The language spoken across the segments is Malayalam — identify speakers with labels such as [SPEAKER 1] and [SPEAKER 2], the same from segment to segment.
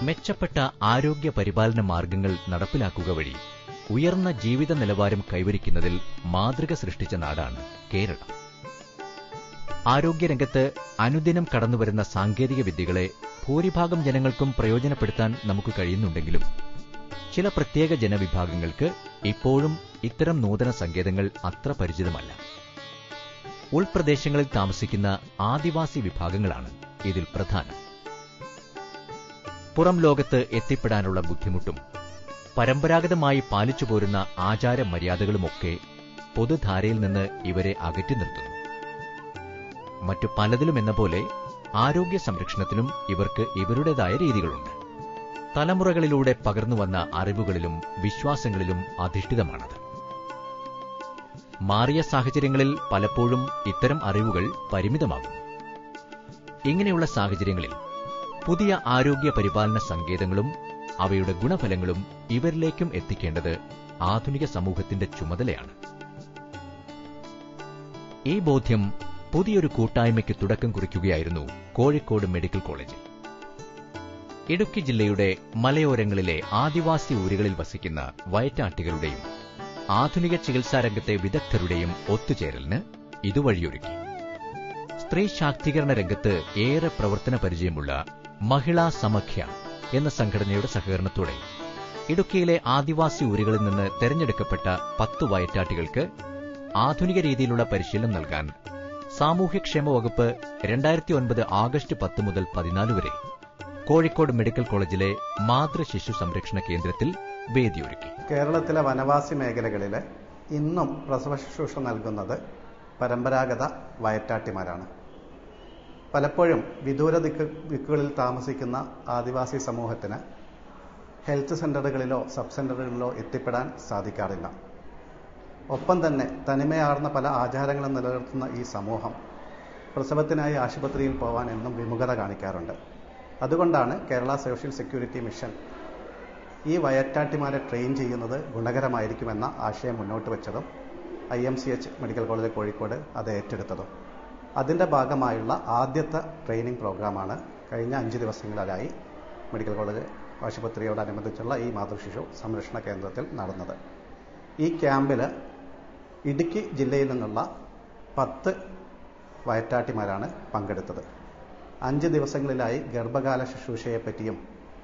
[SPEAKER 1] മെച്ചപ്പെട്ട ആരോഗ്യ പരിപാലന മാർഗങ്ങൾ നടപ്പിലാക്കുക വഴി ഉയർന്ന ജീവിത നിലവാരം കൈവരിക്കുന്നതിൽ മാതൃക സൃഷ്ടിച്ച നാടാണ് കേരളം ആരോഗ്യരംഗത്ത് അനുദിനം കടന്നുവരുന്ന സാങ്കേതിക വിദ്യകളെ ഭൂരിഭാഗം ജനങ്ങൾക്കും പ്രയോജനപ്പെടുത്താൻ നമുക്ക് കഴിയുന്നുണ്ടെങ്കിലും ചില പ്രത്യേക ജനവിഭാഗങ്ങൾക്ക് ഇപ്പോഴും ഇത്തരം നൂതന സങ്കേതങ്ങൾ അത്ര പരിചിതമല്ല ഉൾപ്രദേശങ്ങളിൽ താമസിക്കുന്ന ആദിവാസി വിഭാഗങ്ങളാണ് ഇതിൽ പ്രധാനം പുറം ലോകത്ത് എത്തിപ്പെടാനുള്ള ബുദ്ധിമുട്ടും പരമ്പരാഗതമായി പാലിച്ചു പോരുന്ന ആചാര മര്യാദകളുമൊക്കെ പൊതുധാരയിൽ നിന്ന് ഇവരെ അകറ്റി നിർത്തുന്നു മറ്റു പലതിലും എന്ന പോലെ ആരോഗ്യ സംരക്ഷണത്തിലും ഇവർക്ക് ഇവരുടേതായ രീതികളുണ്ട് തലമുറകളിലൂടെ പകർന്നുവന്ന അറിവുകളിലും വിശ്വാസങ്ങളിലും അധിഷ്ഠിതമാണത് മാറിയ സാഹചര്യങ്ങളിൽ പലപ്പോഴും ഇത്തരം അറിവുകൾ പരിമിതമാകുന്നു ഇങ്ങനെയുള്ള സാഹചര്യങ്ങളിൽ പുതിയ ആരോഗ്യ പരിപാലന സങ്കേതങ്ങളും അവയുടെ ഗുണഫലങ്ങളും ഇവരിലേക്കും എത്തിക്കേണ്ടത് ആധുനിക സമൂഹത്തിന്റെ ചുമതലയാണ് ഈ ബോധ്യം പുതിയൊരു കൂട്ടായ്മയ്ക്ക് തുടക്കം കുറിക്കുകയായിരുന്നു കോഴിക്കോട് മെഡിക്കൽ കോളേജ് ഇടുക്കി ജില്ലയുടെ മലയോരങ്ങളിലെ ആദിവാസി ഊരുകളിൽ വസിക്കുന്ന വയറ്റാട്ടികളുടെയും ആധുനിക ചികിത്സാരംഗത്തെ വിദഗ്ധരുടെയും ഒത്തുചേരലിന് ഇതുവഴിയൊരുക്കി സ്ത്രീ ശാക്തീകരണ രംഗത്ത് ഏറെ പ്രവർത്തന പരിചയമുള്ള മഹിളാ സമഖ്യ എന്ന സംഘടനയുടെ സഹകരണത്തോടെ ഇടുക്കിയിലെ ആദിവാസി ഊരുകളിൽ നിന്ന് തെരഞ്ഞെടുക്കപ്പെട്ട പത്ത് വയറ്റാട്ടികൾക്ക് ആധുനിക രീതിയിലുള്ള പരിശീലനം നൽകാൻ സാമൂഹ്യക്ഷേമ വകുപ്പ് രണ്ടായിരത്തി ഒൻപത് ആഗസ്റ്റ് പത്ത് മുതൽ പതിനാല് വരെ കോഴിക്കോട് മെഡിക്കൽ കോളേജിലെ മാതൃ ശിശു സംരക്ഷണ കേന്ദ്രത്തിൽ വേദിയൊരുക്കി
[SPEAKER 2] കേരളത്തിലെ വനവാസി മേഖലകളിൽ ഇന്നും പ്രസവ ശുശ്രൂഷ നൽകുന്നത് പരമ്പരാഗത വയറ്റാട്ടിമാരാണ് പലപ്പോഴും വിദൂര ദിക്ക് ദിക്കുകളിൽ താമസിക്കുന്ന ആദിവാസി സമൂഹത്തിന് ഹെൽത്ത് സെൻ്ററുകളിലോ സബ് സെൻ്ററുകളിലോ എത്തിപ്പെടാൻ സാധിക്കാറില്ല ഒപ്പം തന്നെ തനിമയാർന്ന പല ആചാരങ്ങളും നിലനിർത്തുന്ന ഈ സമൂഹം പ്രസവത്തിനായി ആശുപത്രിയിൽ പോകാൻ എന്നും വിമുഖത കാണിക്കാറുണ്ട് അതുകൊണ്ടാണ് കേരള സോഷ്യൽ സെക്യൂരിറ്റി മിഷൻ ഈ വയറ്റാട്ടിമാരെ ട്രെയിൻ ചെയ്യുന്നത് ഗുണകരമായിരിക്കുമെന്ന ആശയം മുന്നോട്ട് വെച്ചതും I M C H medical college Kozhikode അത് ഏറ്റെടുത്തതും അതിൻ്റെ ഭാഗമായുള്ള ആദ്യത്തെ ട്രെയിനിങ് പ്രോഗ്രാമാണ് കഴിഞ്ഞ അഞ്ച് ദിവസങ്ങളിലായി മെഡിക്കൽ കോളേജ് ആശുപത്രിയോടനുബന്ധിച്ചുള്ള ഈ മാതൃശിശു സംരക്ഷണ കേന്ദ്രത്തിൽ നടന്നത് ഈ ക്യാമ്പിൽ ഇടുക്കി ജില്ലയിൽ നിന്നുള്ള പത്ത് വയറ്റാട്ടിമാരാണ് പങ്കെടുത്തത് അഞ്ച് ദിവസങ്ങളിലായി ഗർഭകാല ശുശ്രൂഷയെപ്പറ്റിയും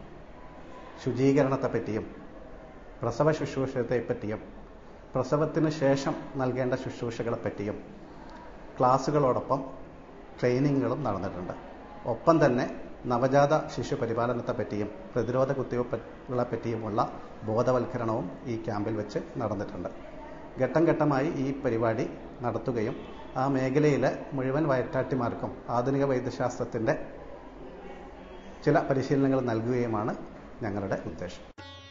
[SPEAKER 2] ശുചീകരണത്തെപ്പറ്റിയും പ്രസവ ശുശ്രൂഷത്തെപ്പറ്റിയും പ്രസവത്തിന് ശേഷം നൽകേണ്ട ശുശ്രൂഷകളെപ്പറ്റിയും ക്ലാസ്സുകളോടൊപ്പം ട്രെയിനിങ്ങുകളും നടന്നിട്ടുണ്ട് ഒപ്പം തന്നെ നവജാത ശിശു പരിപാലനത്തെപ്പറ്റിയും പ്രതിരോധ കുത്തിവയ്പ്പുകളെ പറ്റിയുമുള്ള ബോധവൽക്കരണവും ഈ ക്യാമ്പിൽ വെച്ച് നടന്നിട്ടുണ്ട് ഘട്ടം ഘട്ടമായി ഈ പരിപാടി നടത്തുകയും ആ മേഖലയിലെ മുഴുവൻ വയറ്റാട്ടിമാർക്കും ആധുനിക വൈദ്യശാസ്ത്രത്തിൻ്റെ ചില പരിശീലനങ്ങൾ നൽകുകയുമാണ് ഞങ്ങളുടെ ഉദ്ദേശം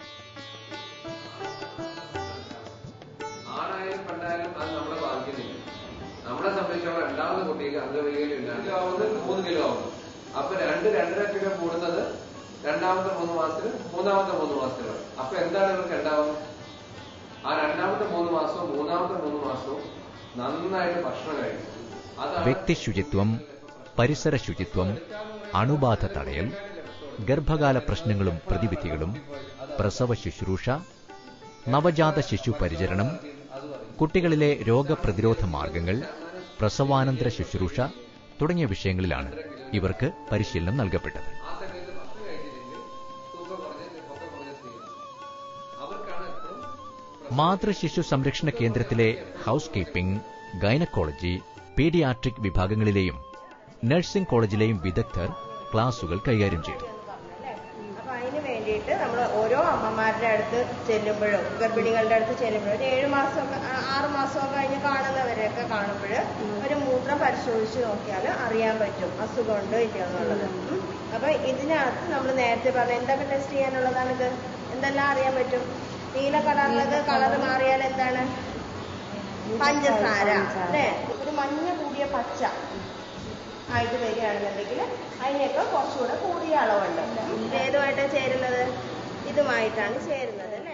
[SPEAKER 3] ആണായാലും പെണ്ണായാലും അത് നമ്മളെ ബാധിക്കുന്നില്ല നമ്മളെ സംബന്ധിച്ചോളം രണ്ടാമത്തെ കുട്ടിക്ക് അംഗവൈകല്യം ഇല്ലാണ്ട് ആവുന്നത് മൂന്ന് കിലോ ആവും അപ്പൊ രണ്ട് രണ്ടര കിലോ കൂടുന്നത് രണ്ടാമത്തെ മൂന്ന് മാസത്തിൽ മൂന്നാമത്തെ മൂന്ന് മാസത്തിലാണ് അപ്പൊ എന്താണ് ഇവർക്ക് ഉണ്ടാവുന്നത് ആ രണ്ടാമത്തെ മൂന്ന് മാസവും മൂന്നാമത്തെ മൂന്ന് മാസവും നന്നായിട്ട് ഭക്ഷണം കഴിക്കും അതാണ്
[SPEAKER 1] വ്യക്തി ശുചിത്വം പരിസര ശുചിത്വം അണുബാധ തടയൽ ഗർഭകാല പ്രശ്നങ്ങളും പ്രതിവിധികളും പ്രസവ ശുശ്രൂഷ നവജാത ശിശു പരിചരണം കുട്ടികളിലെ രോഗപ്രതിരോധ മാർഗങ്ങൾ പ്രസവാനന്തര ശുശ്രൂഷ തുടങ്ങിയ വിഷയങ്ങളിലാണ് ഇവർക്ക് പരിശീലനം നൽകപ്പെട്ടത്
[SPEAKER 3] ആ സമയത്ത് ഭക്ഷണം കഴിച്ചില്ലെങ്കിൽ തൂക്കം കുറഞ്ഞ് പൊക്കം കുറഞ്ഞ സ്ത്രീകൾ അവർക്കാണ് എപ്പോഴും
[SPEAKER 1] മാതൃശിശു സംരക്ഷണ കേന്ദ്രത്തിലെ ഹൌസ് കീപ്പിംഗ് ഗൈനക്കോളജി പീഡിയാട്രിക് വിഭാഗങ്ങളിലെയും നഴ്സിംഗ് കോളേജിലെയും വിദഗ്ധർ ക്ലാസുകൾ കൈകാര്യം ചെയ്തു
[SPEAKER 4] അപ്പൊ അതിന് വേണ്ടിയിട്ട് നമ്മൾ ഓരോ അമ്മമാരുടെ അടുത്ത് ചെല്ലുമ്പോഴും ഗർഭിണികളുടെ അടുത്ത് ചെല്ലുമ്പോഴും ഒരു ഏഴ് മാസമൊക്കെ ആ- ആറ് മാസമൊക്കെ കഴിഞ്ഞ് കാണുന്നവരെയൊക്കെ കാണുമ്പോൾ ഒരു മൂത്രം പരിശോധിച്ച് നോക്കിയാൽ അറിയാൻ പറ്റും അസുഖമുണ്ടോ ഇല്ലയോ എന്നുള്ളത് ഉം. അപ്പൊ ഇതിനകത്ത് നമ്മൾ നേരത്തെ പറഞ്ഞ എന്തൊക്കെ ടെസ്റ്റ് ചെയ്യാനുള്ളതാണ് ഇത് എന്തെല്ലാം അറിയാൻ പറ്റും നീല കളറിലത് കളർ മാറിയാൽ എന്താണ് പഞ്ചസാര അല്ലേ ഒരു മഞ്ഞ കൂടിയ പച്ച ആയിട്ട് വരികയാണെന്നുണ്ടെങ്കിൽ അതിനൊക്കെ കുറച്ചുകൂടെ കൂടിയ അളവുണ്ട് ഇത് ഏതുമായിട്ടാണ് ചേരുന്നത് ഇതുമായിട്ടാണ് ചേരുന്നത് അല്ലേ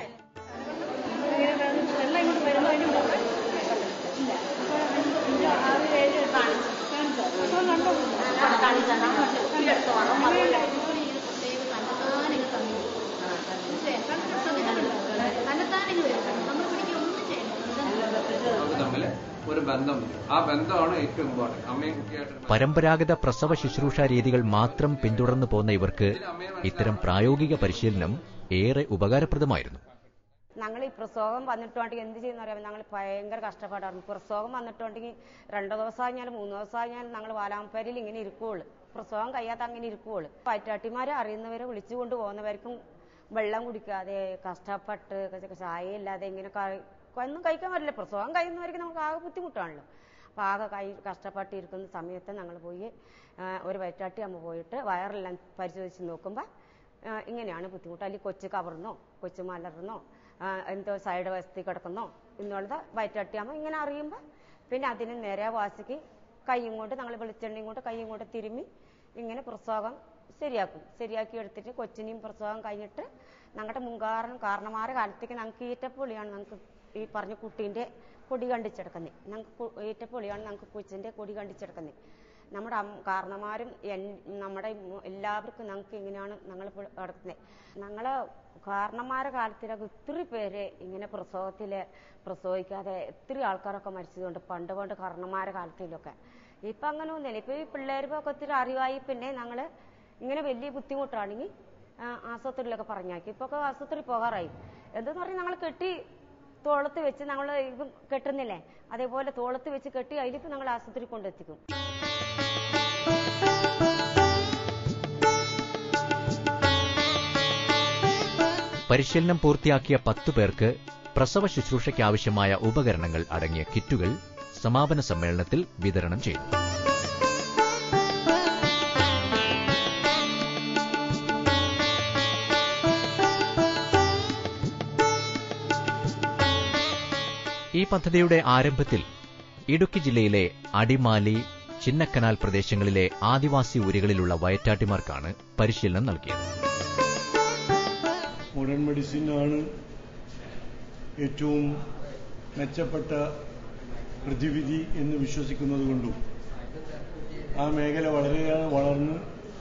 [SPEAKER 5] പിടിക്കേണ്ടി വരും നമ്മൾ പിടിക്കുക ഒന്നും ചെയ്യണ്ട
[SPEAKER 3] നമുക്ക് തമ്മിൽ ഒരു ബന്ധം വരും. ആ ബന്ധമാണ് ഏറ്റവും ഇമ്പോർട്ടന്റ് അമ്മയും കുട്ടിയായിട്ട്
[SPEAKER 1] പരമ്പരാഗത പ്രസവ ശുശ്രൂഷ രീതികൾ മാത്രം പിന്തുടർന്നു പോന്ന ഇവർക്ക് ഇത്തരം പ്രായോഗിക പരിശീലനം ഏറെ ഉപകാരപ്രദമായിരുന്നു
[SPEAKER 6] ഞങ്ങൾ ഈ പ്രസവം വന്നിട്ടുണ്ടെങ്കിൽ എന്ത് ചെയ്യുന്ന അറിയാം ഞങ്ങൾ ഭയങ്കര കഷ്ടപ്പാടായിരുന്നു പ്രസവം വന്നിട്ടുണ്ടെങ്കിൽ രണ്ടു ദിവസം കഴിഞ്ഞാലും മൂന്ന് ദിവസം കഴിഞ്ഞാലും ഞങ്ങൾ വാലാമ്പരിയിൽ ഇങ്ങനെ ഇരിക്കുള്ളൂ പ്രസവം കഴിയാത്ത അങ്ങനെ ഇരിക്കുള്ളൂ വയറ്റാട്ടിമാരെ അറിയുന്നവരെ വിളിച്ചുകൊണ്ട് പോകുന്നവർക്കും വെള്ളം കുടിക്കാതെ കഷ്ടപ്പെട്ട് ചായ ഇല്ലാതെ ഇങ്ങനെ കഴി- ഒന്നും കഴിക്കാൻ പറ്റില്ല പ്രസവം കഴിയുന്നവർക്ക് നമുക്ക് ആകെ ബുദ്ധിമുട്ടാണല്ലോ അപ്പോൾ ആകെ കൈ കഷ്ടപ്പെട്ടിരിക്കുന്ന സമയത്ത് ഞങ്ങൾ പോയി ആ, ഒരു വയറ്റാട്ടി അമ്മ പോയിട്ട് വയറെല്ലാം പരിശോധിച്ച് നോക്കുമ്പോൾ ആ, ഇങ്ങനെയാണ് ബുദ്ധിമുട്ട് അല്ലെങ്കിൽ കൊച്ചു കവർന്നോ കൊച്ചു മലർന്നോ ആ, എന്തോ സൈഡ് വശത്തിൽ കിടക്കുന്നോ എന്നുള്ളത് വയറ്റട്ടിയാകുമ്പോൾ ഇങ്ങനെ അറിയുമ്പോൾ പിന്നെ അതിന് നേരെ വാസിക്ക് കൈയും കൊണ്ട് ഞങ്ങൾ വെളിച്ചെണ്ണയും കൊണ്ട് കൈയും കൊണ്ട് തിരുമ്മി ഇങ്ങനെ പ്രസവം ശരിയാക്കും ശരിയാക്കി എടുത്തിട്ട് കൊച്ചിനെയും പ്രസവം കഴിഞ്ഞിട്ട് ഞങ്ങളുടെ മുൻകാരണം കാരണമാരെ കാലത്തേക്ക് ഞങ്ങൾക്ക് ഈറ്റപ്പൊളിയാണ് ഞങ്ങൾക്ക് ഈ പറഞ്ഞ കുട്ടീൻ്റെ കൊടി കണ്ടിച്ചെടുക്കുന്നത് ഞങ്ങൾക്ക് ഈറ്റപ്പൊളിയാണ് ഞങ്ങൾക്ക് കൊച്ചിൻ്റെ കൊടി കണ്ടിച്ചെടുക്കുന്നത് നമ്മുടെ അമ്മ കാരണന്മാരും എൻ- നമ്മുടെ മു- എല്ലാവർക്കും ഞങ്ങൾക്ക് ഇങ്ങനെയാണ് ഞങ്ങൾ നടത്തുന്നത് ഞങ്ങളെ കാരണന്മാരെ കാലത്തിലൊക്കെ ഒത്തിരി പേര് ഇങ്ങനെ പ്രസവത്തിൽ പ്രസവിക്കാതെ ഒത്തിരി ആൾക്കാരൊക്കെ മരിച്ചതുകൊണ്ട് പണ്ട് പണ്ട് കാരണന്മാരെ കാലത്തിലൊക്കെ ഇപ്പം അങ്ങനെ ഒന്നുമില്ല ഇപ്പം ഈ പിള്ളേർക്കൊക്കെ ഒത്തിരി അറിവായി പിന്നെ ഞങ്ങൾ ഇങ്ങനെ വലിയ ബുദ്ധിമുട്ടാണെങ്കിൽ ആ, ആശുപത്രിയിലൊക്കെ പറഞ്ഞാക്കി ഇപ്പൊ ഒക്കെ ആശുപത്രി പോകാറായി എന്തെന്ന് പറഞ്ഞാൽ ഞങ്ങൾ കെട്ടി തോളത്ത് വെച്ച് ഞങ്ങൾ ഇപ്പം കെട്ടുന്നില്ലേ അതേപോലെ തോളത്ത് വെച്ച് കെട്ടി അതിലിപ്പോൾ ഞങ്ങൾ ആശുപത്രി കൊണ്ടെത്തിക്കും
[SPEAKER 1] പരിശീലനം പൂർത്തിയാക്കിയ പത്തു പേർക്ക് പ്രസവ ശുശ്രൂഷയ്ക്കാവശ്യമായ ഉപകരണങ്ങൾ അടങ്ങിയ കിറ്റുകൾ സമാപന സമ്മേളനത്തിൽ വിതരണം ചെയ്തു ഈ പദ്ധതിയുടെ ആരംഭത്തിൽ ഇടുക്കി ജില്ലയിലെ അടിമാലി ചിന്നക്കനാൽ പ്രദേശങ്ങളിലെ ആദിവാസി ഊരുകളിലുള്ള വയറ്റാട്ടിമാർക്കാണ് പരിശീലനം നൽകിയത്
[SPEAKER 7] മോഡേൺ മെഡിസിൻ ആണ് ഏറ്റവും മെച്ചപ്പെട്ട പ്രതിവിധി എന്ന് വിശ്വസിക്കുന്നത് കൊണ്ടും ആ മേഖല വളരെയേറെ വളർന്ന്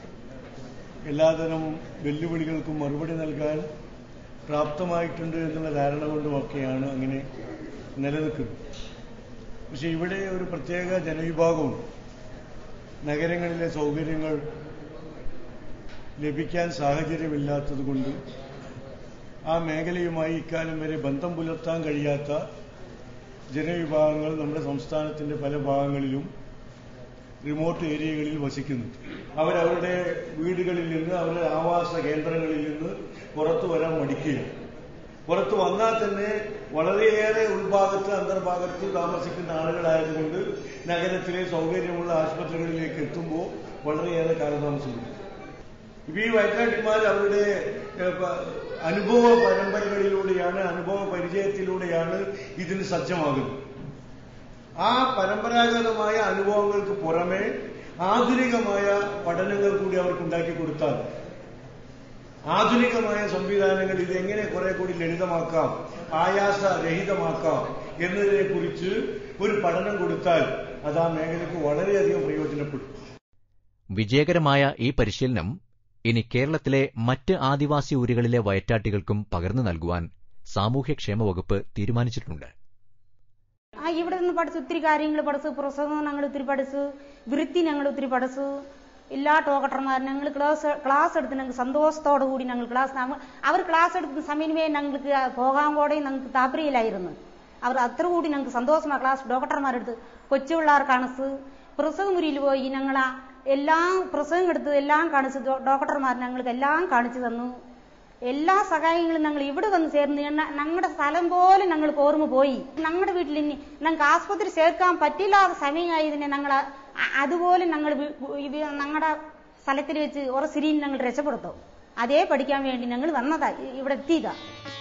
[SPEAKER 7] എല്ലാതരം വെല്ലുവിളികൾക്കും മറുപടി നൽകാൻ പ്രാപ്തമായിട്ടുണ്ട് എന്നുള്ള ധാരണ കൊണ്ടുമൊക്കെയാണ് അങ്ങനെ നിലനിൽക്കുന്നത് പക്ഷെ ഇവിടെ ഒരു പ്രത്യേക ജനവിഭാഗവും നഗരങ്ങളിലെ സൗകര്യങ്ങൾ ലഭിക്കാൻ സാഹചര്യമില്ലാത്തതുകൊണ്ട് ആ മേഖലയുമായി ഇക്കാലം വരെ ബന്ധം പുലർത്താൻ കഴിയാത്ത ജനവിഭാഗങ്ങൾ നമ്മുടെ സംസ്ഥാനത്തിന്റെ പല ഭാഗങ്ങളിലും റിമോട്ട് ഏരിയകളിൽ വസിക്കുന്നുണ്ട് അവരവരുടെ വീടുകളിൽ നിന്ന് അവരുടെ ആവാസ കേന്ദ്രങ്ങളിൽ നിന്ന് പുറത്തു വരാൻ മടിക്കുകയാണ് പുറത്തു വന്നാൽ തന്നെ വളരെയേറെ ഉൾഭാഗത്ത് അന്തർഭാഗത്ത് താമസിക്കുന്ന ആളുകളായതുകൊണ്ട് നഗരത്തിലെ സൗകര്യമുള്ള ആശുപത്രികളിലേക്ക് എത്തുമ്പോൾ വളരെയേറെ കാലതാമസമുണ്ട് ഇപ്പൊ ഈ വയറ്റാട്ടിമാർ അവരുടെ ഏഹ്, പ- അനുഭവ പരമ്പരകളിലൂടെയാണ് അനുഭവ പരിചയത്തിലൂടെയാണ് ഇതിന് സജ്ജമാകുന്നത് ആ പരമ്പരാഗതമായ അനുഭവങ്ങൾക്ക് പുറമെ ആധുനികമായ പഠനങ്ങൾ കൂടി അവർക്ക് ഉണ്ടാക്കി കൊടുത്താൽ ആധുനികമായ സംവിധാനങ്ങൾ ഇതെങ്ങനെ കുറെ കൂടി ലളിതമാക്കാം ആയാസരഹിതമാക്കാം എന്നതിനെ കുറിച്ച് ഒരു പഠനം കൊടുത്താൽ അത് ആ മേഖലയ്ക്ക് വളരെയധികം പ്രയോജനപ്പെടും
[SPEAKER 1] വിജയകരമായ ഈ പരിശീലനം ഇനി കേരളത്തിലെ മറ്റ് ആദിവാസി ഊരുകളിലെ വയറ്റാട്ടികൾക്കും പകർന്നു നൽകുവാൻ സാമൂഹ്യക്ഷേമ വകുപ്പ് തീരുമാനിച്ചിട്ടുണ്ട്
[SPEAKER 8] ആ ഇവിടെ നിന്ന് പഠിച്ചു ഒത്തിരി കാര്യങ്ങൾ പഠിച്ചു പ്രസവം ഞങ്ങൾ ഒത്തിരി പഠിച്ചു വൃത്തി ഞങ്ങൾ ഒത്തിരി പഠിച്ചു എല്ലാ ഡോക്ടർമാർ ഞങ്ങൾ ക്ലാസ് ക്ലാസ് എടുത്ത് ഞങ്ങൾക്ക് സന്തോഷത്തോടു കൂടി ഞങ്ങൾ ക്ലാസ് അവർ ക്ലാസ് എടുക്കുന്ന സമയമേ ഞങ്ങൾക്ക് പോകാൻ കൂടെ ഞങ്ങൾക്ക് താല്പര്യമില്ലായിരുന്നു അവർ അത്ര കൂടി ഞങ്ങൾക്ക് സന്തോഷമാണ് ക്ലാസ് ഡോക്ടർമാരെടുത്ത് കൊച്ചു പിള്ളേർ കാണിച്ച് പ്രസവമുറിയിൽ പോയി ഞങ്ങൾ എല്ലാം പ്രസവം എടുത്ത് എല്ലാം കാണിച്ച് ഡോ- ഡോക്ടർമാർ ഞങ്ങൾക്ക് എല്ലാം കാണിച്ചു തന്നു എല്ലാ സഹായങ്ങളും ഞങ്ങൾ ഇവിടെ വന്ന് ചേർന്ന് ഞങ്ങളുടെ സ്ഥലം പോലും ഞങ്ങൾക്ക് ഓർമ്മ പോയി ഞങ്ങളുടെ വീട്ടിൽ ഇനി ഞങ്ങൾക്ക് ആസ്പത്രി ചേർക്കാൻ പറ്റില്ലാത്ത സമയമായതിനെ ഞങ്ങൾ അതുപോലെ ഞങ്ങൾ ഞങ്ങളുടെ സ്ഥലത്തിൽ വെച്ച് ഓരോ സിരിയിൽ ഞങ്ങൾ രക്ഷപ്പെടുത്തും അതേ പഠിക്കാൻ വേണ്ടി ഞങ്ങൾ വന്നതാ ഇ- ഇവിടെ എത്തിയതാ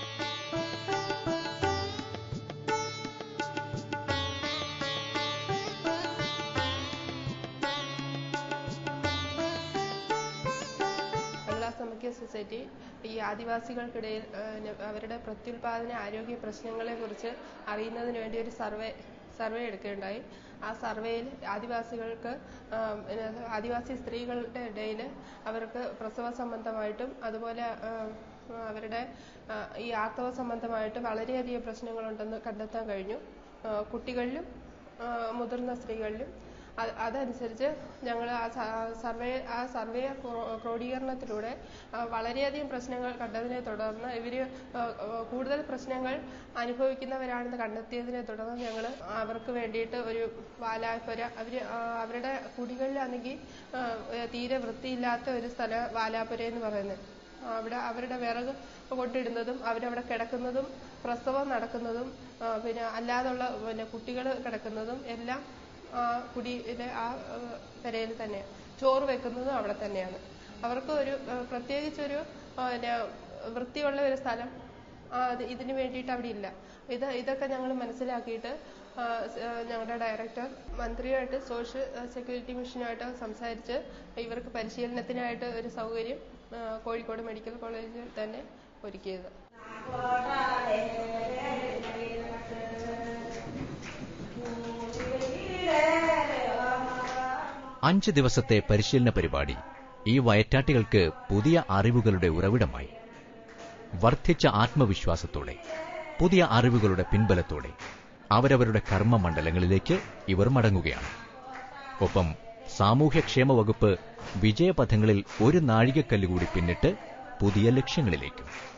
[SPEAKER 9] ബംഗ്ലാ സമഗ്യ സൊസൈറ്റി ഈ ആദിവാസികൾക്കിടയിൽ ആ, ന- അവരുടെ പ്രത്യുൽപാദന ആരോഗ്യ പ്രശ്നങ്ങളെ കുറിച്ച് അറിയുന്നതിന് വേണ്ടി ഒരു സർവേ സർവേ എടുക്കുകയുണ്ടായി ആ സർവേയിൽ ആദിവാസികൾക്ക് ആ, പിന്നെ ആദിവാസി സ്ത്രീകളുടെ ഇടയിൽ അവർക്ക് പ്രസവ സംബന്ധമായിട്ടും അതുപോലെ ആ, ആ, അവരുടെ ആ, ഈ ആർത്തവ സംബന്ധമായിട്ട് വളരെയധികം പ്രശ്നങ്ങളുണ്ടെന്ന് കണ്ടെത്താൻ കഴിഞ്ഞു ആ, കുട്ടികളിലും ആ, മുതിർന്ന സ്ത്രീകളിലും അത് അതനുസരിച്ച് ഞങ്ങൾ ആ സ- സർവേ ആ സർവേ ക്രോ- ക്രോഡീകരണത്തിലൂടെ ആ, വളരെയധികം പ്രശ്നങ്ങൾ കണ്ടതിനെ തുടർന്ന് ഇവർ കൂടുതൽ പ്രശ്നങ്ങൾ അനുഭവിക്കുന്നവരാണെന്ന് കണ്ടെത്തിയതിനെ തുടർന്ന് ഞങ്ങൾ അവർക്ക് വേണ്ടിയിട്ട് ഒരു വാലാപ്പുര അവർ അവരുടെ കുടികളിലാണെങ്കിൽ തീരെ വൃത്തിയില്ലാത്ത ഒരു സ്ഥലം വാലാപ്പുര എന്ന് പറയുന്നത് അവിടെ അവരുടെ വിറക് കൊണ്ടിടുന്നതും അവരവിടെ കിടക്കുന്നതും പ്രസവം നടക്കുന്നതും ആ, പിന്നെ അല്ലാതുള്ള പിന്നെ കുട്ടികൾ കിടക്കുന്നതും എല്ലാം ആ കുടിയിലെ ആ പെരയിൽ തന്നെയാണ് ചോറ് വെക്കുന്നതും അവിടെ തന്നെയാണ് അവർക്ക് ഒരു ആ, പ്രത്യേകിച്ചൊരു ആ, പിന്നെ വൃത്തിയുള്ള ഒരു സ്ഥലം ആ, അത് ഇതിന് വേണ്ടിയിട്ട് അവിടെ ഇല്ല ഇത് ഇതൊക്കെ ഞങ്ങൾ മനസ്സിലാക്കിയിട്ട് ആ, സ- ആ, ഞങ്ങളുടെ ഡയറക്ടർ മന്ത്രിയായിട്ട് സോഷ്യൽ സെക്യൂരിറ്റി മിഷനുമായിട്ട് സംസാരിച്ച് ഇവർക്ക് പരിശീലനത്തിനായിട്ട് ഒരു സൗകര്യം ആ, കോഴിക്കോട് മെഡിക്കൽ കോളേജിൽ തന്നെ ഒരുക്കിയത്
[SPEAKER 1] അഞ്ച് ദിവസത്തെ പരിശീലന പരിപാടി ഈ വയറ്റാട്ടികൾക്ക് പുതിയ അറിവുകളുടെ ഉറവിടമായി വർദ്ധിച്ച ആത്മവിശ്വാസത്തോടെ പുതിയ അറിവുകളുടെ പിൻബലത്തോടെ അവരവരുടെ കർമ്മമണ്ഡലങ്ങളിലേക്ക് ഇവർ മടങ്ങുകയാണ് ഒപ്പം സാമൂഹ്യക്ഷേമ വകുപ്പ് വിജയപഥങ്ങളിൽ ഒരു നാഴികക്കല്ലുകൂടി പിന്നിട്ട് പുതിയ ലക്ഷ്യങ്ങളിലേക്കും